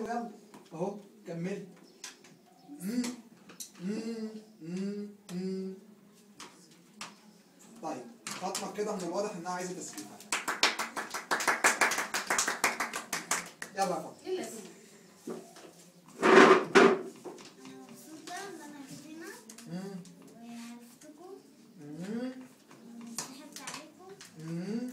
يلا اهو كمل مم. مم. مم. مم. طيب فاطمه كده من الواضح انها عايزه تسقيفه يلا يا فاطمه يلا يا سيدي أنا مبسوطة إن أنا جيت هنا مم. وعرفتكم مم. وصاحبت عليكم مم.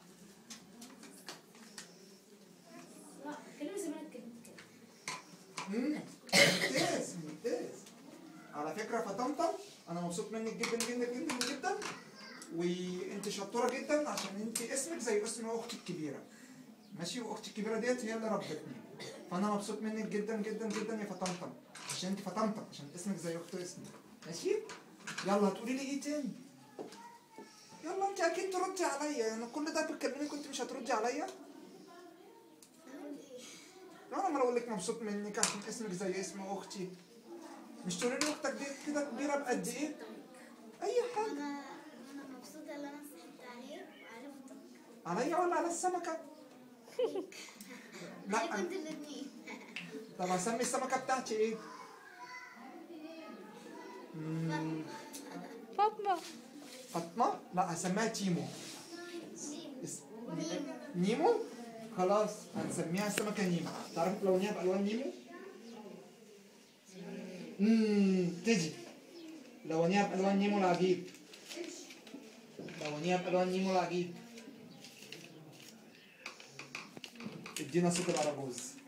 لا كلمة زي ما انا اتكلمت كده مم. ممتاز ممتاز على فكره فطمطم انا مبسوط منك جدا جدا جدا جدا وانت شطوره جدا عشان انت اسمك زي اسم اختي الكبيره ماشي واختي الكبيره ديت هي اللي ربتني فانا مبسوط منك جدا جدا جدا يا فطمطم عشان انت فطمطم عشان اسمك زي اخت اسمي ماشي يلا هتقولي لي ايه تاني يلا انت اكيد تردي عليا انا كل ده بتكلمني كنت مش هتردي عليا أقول إيه؟ انا ما اقول لك مبسوط منك عشان اسمك زي اسم اختي مش تقولي لي اختك دي كده كبيره بقد ايه اي حاجه أنا أنا مبسوطة إن أنا صاحبت عليك وعرفتك عليا ولا على السمكه لا عليكم انتوا الاتنين طب هسمي السمكه بتاعتي ايه مم، فاطمة فاطمه لا هسميها تيمو اس- نيمو. نيمو خلاص هنسميها السمكه نيمو تعرف لونها بالوان نيمو امم تجي لونيها بالوان نيمو العجيب لونيها بالوان نيمو العجيب ادينا صوت الاراجوز